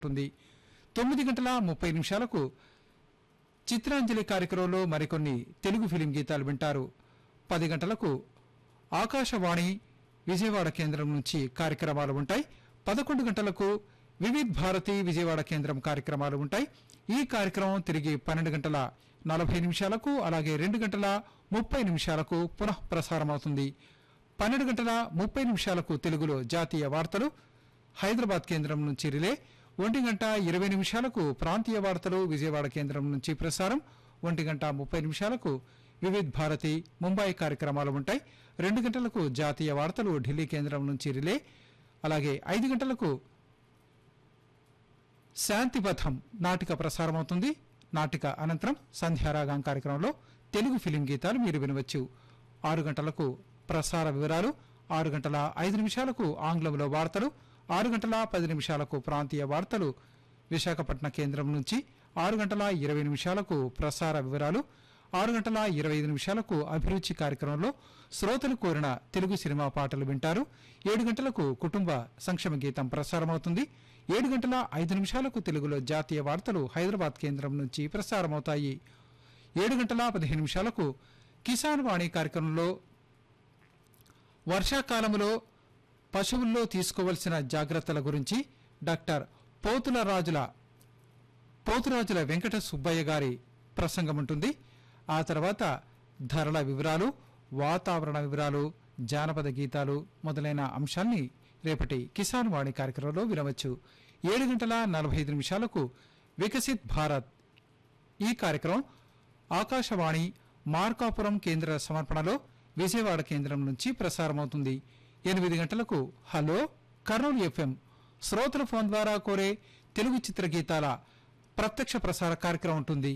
ఉంటుంది తొమ్మిది గంటల ముప్పై నిమిషాలకు చిత్రాంజలి కార్యక్రమంలో మరికొన్ని తెలుగు ఫిలిం గీతాలు వింటారు పది గంటలకు ఆకాశవాణి విజయవాడ కేంద్రం నుంచి కార్యక్రమాలు ఉంటాయి పదకొండు గంటలకు వివిధ్ భారతి విజయవాడ కేంద్రం కార్యక్రమాలు ఉంటాయి ఈ కార్యక్రమం తిరిగి పన్నెండు గంటల నలభై నిమిషాలకు అలాగే రెండు గంటల ముప్పై నిమిషాలకు పునః ప్రసారమవుతుంది పన్నెండు గంటల ముప్పై నిమిషాలకు తెలుగులో జాతీయ వార్తలు హైదరాబాద్ కేంద్రం నుంచి రిలే ఒంటి గంట ఇరవై నిమిషాలకు ప్రాంతీయ వార్తలు విజయవాడ కేంద్రం నుంచి ప్రసారం ఒంటి గంట ముప్పై నిమిషాలకు వివిధ్ భారతి ముంబై కార్యక్రమాలు ఉంటాయి రెండు గంటలకు జాతీయ వార్తలు ఢిల్లీ కేంద్రం నుంచి రిలే అలాగే ఐదు గంటలకు శాంతిపథం నాటిక ప్రసారమవుతుంది నాటిక అనంతరం సంధ్యారాగం కార్యక్రమంలో తెలుగు ఫిలిం గీతాలు మీరు వినవచ్చు ఆరు గంటలకు ప్రసార వివరాలు ఆరు గంటల ఐదు నిమిషాలకు ఆంగ్లంలో వార్తలు ఆరు గంటల పది నిమిషాలకు ప్రాంతీయ వార్తలు విశాఖపట్నం కేంద్రం నుంచి ఆరు గంటల ఇరవై నిమిషాలకు ప్రసార వివరాలు ఆరు గంటల ఇరవై ఐదు నిమిషాలకు అభిరుచి కార్యక్రమంలో శ్రోతలు కోరిన తెలుగు సినిమా పాటలు వింటారు ఏడు గంటలకు కుటుంబ సంక్షేమ గీతం ప్రసారమవుతుంది ఏడు గంటల ఐదు నిమిషాలకు తెలుగులో జాతీయ వార్తలు హైదరాబాద్ కేంద్రం నుంచి ప్రసారమవుతాయి ఏడు గంటల పదిహేను నిమిషాలకు కిసాన్ వాణి కార్యక్రమంలో వర్షాకాలంలో పశువుల్లో తీసుకోవలసిన జాగ్రత్తల గురించి డాక్టర్ పోతుల రాజుల పోతురాజుల వెంకట సుబ్బయ్య గారి ప్రసంగం ఉంటుంది ఆ తర్వాత ధరల వివరాలు వాతావరణ వివరాలు జానపద గీతాలు మొదలైన అంశాల్ని రేపటి కిసాన్ వాణి కార్యక్రమంలో వినవచ్చు ఏడు గంటల నలభై ఐదు నిమిషాలకు వికసిత్ భారత్ ఈ కార్యక్రమం ఆకాశవాణి మార్కాపురం కేంద్ర సమర్పణలో విజయవాడ కేంద్రం నుంచి ప్రసారమవుతుంది ఎనిమిది గంటలకు హలో కర్నూలు ఎఫ్ఎం శ్రోతల ఫోన్ ద్వారా కోరే తెలుగు చిత్ర గీతాల ప్రత్యక్ష ప్రసార కార్యక్రమం ఉంటుంది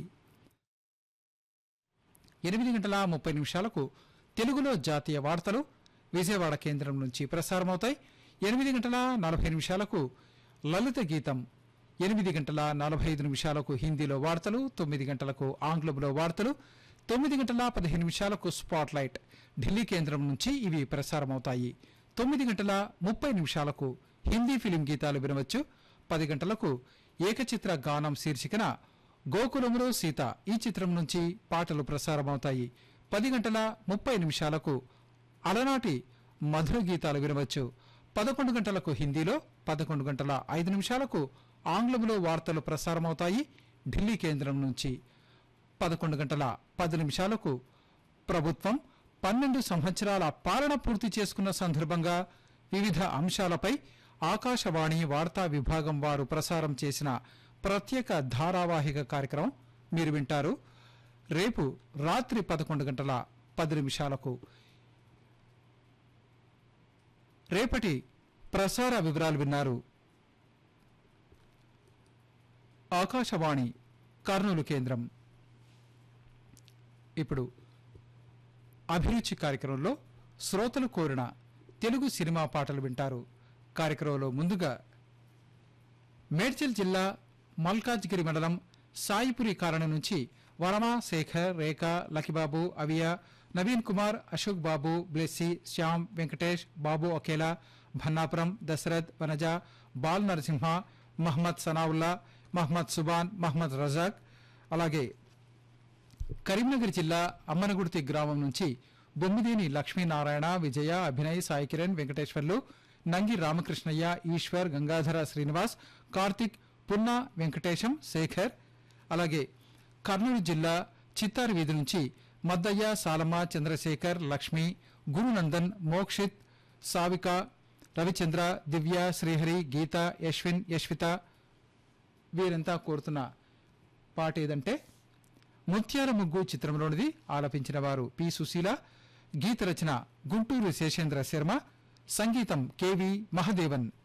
ఎనిమిది గంటల ముప్పై నిమిషాలకు తెలుగులో జాతీయ వార్తలు విజయవాడ కేంద్రం నుంచి ప్రసారమవుతాయి ఎనిమిది గంటల నలభై నిమిషాలకు లలిత గీతం ఎనిమిది గంటల నలభై ఐదు నిమిషాలకు హిందీలో వార్తలు తొమ్మిది గంటలకు ఆంగ్లంలో వార్తలు తొమ్మిది గంటల పదిహేను నిమిషాలకు స్పాట్ లైట్ ఢిల్లీ కేంద్రం నుంచి ఇవి ప్రసారమవుతాయి తొమ్మిది గంటల ముప్పై నిమిషాలకు హిందీ ఫిలిం గీతాలు వినవచ్చు పది గంటలకు ఏకచిత్ర గానం శీర్షికన గోకులంలో సీత ఈ చిత్రం నుంచి పాటలు ప్రసారమవుతాయి పది గంటల ముప్పై నిమిషాలకు అలనాటి మధుర గీతాలు వినవచ్చు పదకొండు గంటలకు హిందీలో పదకొండు గంటల ఐదు నిమిషాలకు ఆంగ్లంలో వార్తలు ప్రసారమవుతాయి ఢిల్లీ కేంద్రం నుంచి పదకొండు గంటల పది నిమిషాలకు ప్రభుత్వం పన్నెండు సంవత్సరాల పాలన పూర్తి చేసుకున్న సందర్భంగా వివిధ అంశాలపై ఆకాశవాణి వార్తా విభాగం వారు ప్రసారం చేసిన ప్రత్యేక ధారావాహిక కార్యక్రమం మీరు వింటారు రేపు రాత్రి పదకొండు గంటల పది నిమిషాలకు రేపటి ప్రసార వివరాలు విన్నారు ఆకాశవాణి కర్నూలు కేంద్రం ఇప్పుడు అభిరుచి కార్యక్రమంలో శ్రోతలు కోరిన తెలుగు సినిమా పాటలు వింటారు కార్యక్రమంలో ముందుగా మేడ్చల్ జిల్లా మల్కాజ్గిరి మండలం సాయిపురి కాలనీ నుంచి వరమ శేఖర్ రేఖ లకిబాబు అవియా నవీన్ కుమార్ అశోక్ బాబు బ్లెస్సి శ్యామ్ వెంకటేష్ బాబు అకేలా భన్నాపురం దశరథ్ వనజ బాల్ నరసింహ మహమ్మద్ సనావుల్లా మహమ్మద్ సుబాన్ మహమ్మద్ రజాక్ అలాగే కరీంనగర్ జిల్లా అమ్మనగుర్తి గ్రామం నుంచి బొమ్మిదేని లక్ష్మీనారాయణ విజయ అభినయ్ సాయి కిరణ్ వెంకటేశ్వర్లు నంగి రామకృష్ణయ్య ఈశ్వర్ గంగాధర శ్రీనివాస్ కార్తిక్ పున్న వెంకటేశం శేఖర్ అలాగే కర్నూలు జిల్లా చిత్తారు వీధి నుంచి మద్దయ్య సాలమ్మ చంద్రశేఖర్ లక్ష్మి గురునందన్ మోక్షిత్ సావిక రవిచంద్ర దివ్య శ్రీహరి గీత యశ్విన్ యశ్విత వీరంతా కోరుతున్న పాట ఏదంటే ముత్యాల ముగ్గు చిత్రంలోనిది ఆలపించిన వారు పి సుశీల గీత రచన గుంటూరు శేషేంద్ర శర్మ సంగీతం కెవి మహదేవన్